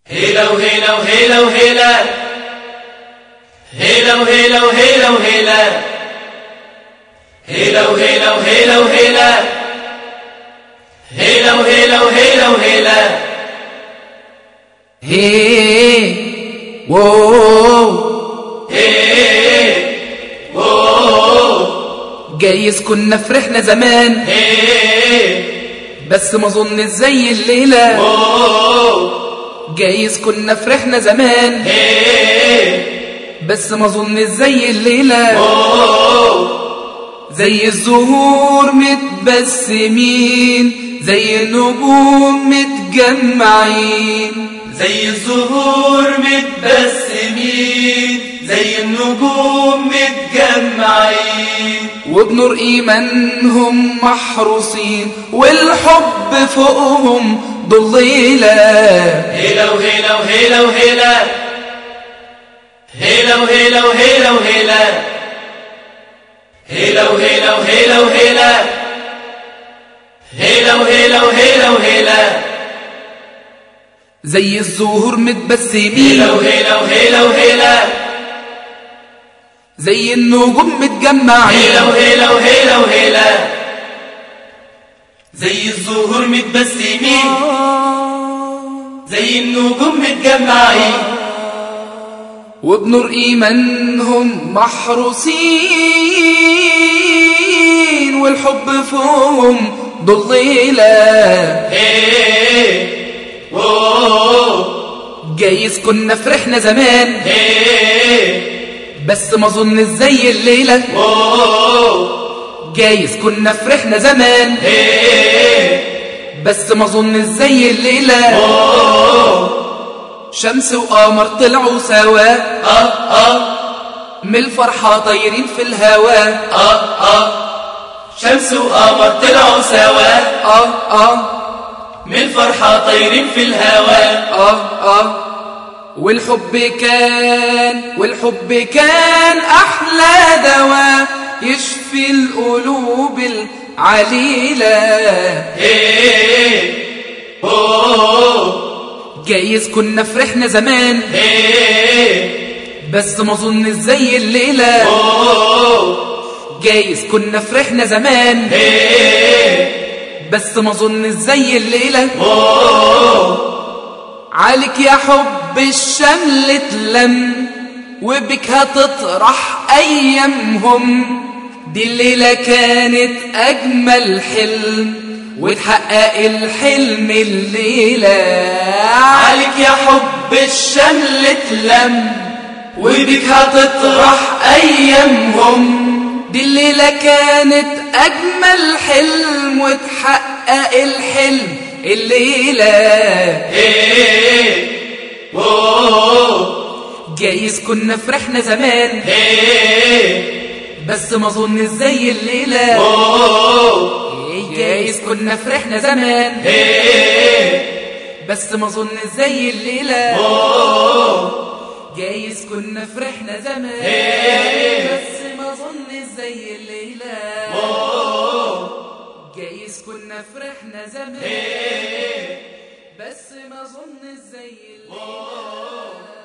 هيلا وهيلا وهيلا وهيلا هيلا وهيلا وهيلا وهيلا هيلا وهيلا وهيلا وهيلا هيلا وهيلا وهيلا وهيلا هي وو هي وو جايز كنا فرحنا زمان هي بس ما اظن زي الليلة وو جايز كنا فرحنا زمان هي بس ما اظن زي الليلة وو زي الزهور متبسمين زي النجوم متجمعين زي الزهور متبسمين زي النجوم متجمعين وبنور ايمانهم محروسين والحب فوقهم ضليلة هيلا وهيلا وهيلا وهيلا هيلا وهيلا وهيلا وهيلا هيلا وهيلا وهيلا وهيلا هيلا وهيلا وهيلا وهيلا زي الزهور هيلا متبسمين وهيلا وهيلا وهيلا زي النجوم هيلا متجمعين وهيلا وهيلا وهيلا زي الزهور متبسمين زي النجوم متجمعين وبنور ايمانهم محروسين والحب فوقهم ضليلة هي ووو جايز كنا فرحنا زمان هي بس ما اظن زي الليلة ووو جايز كنا فرحنا زمان هي بس ما اظن زي الليلة ووو شمس وقمر طلعوا سوا اه اه من الفرحة طايرين في الهوا اه اه شمس وقمر طلعوا سوا اه اه من الفرحة طايرين في الهوا اه اه والحب كان والحب كان احلى دواء يشفي القلوب العليلة هي ووو جايز كنا فرحنا زمان هي بس ما اظن زي الليلة ووو جايز كنا فرحنا زمان هي بس ما اظن زي الليلة ووو عليك يا حب الشمل اتلم وبك هتطرح ايامهم دي الليلة كانت اجمل حلم وتحقق الحلم الليلة عليك يا حب الشمل اتلم وبك هتطرح ايامهم دي الليلة كانت اجمل حلم وتحقق الحلم الليلة هي ووو جايز كنا فرحنا زمان هي بس ما اظن زي الليلة ووو جايز كنا فرحنا زمان هي بس ما اظن زي الليلة ووو جايز كنا فرحنا زمان بس ما اظن زي الليلة جايز كنا فرحنا زمان بس ما اظن زي الليلة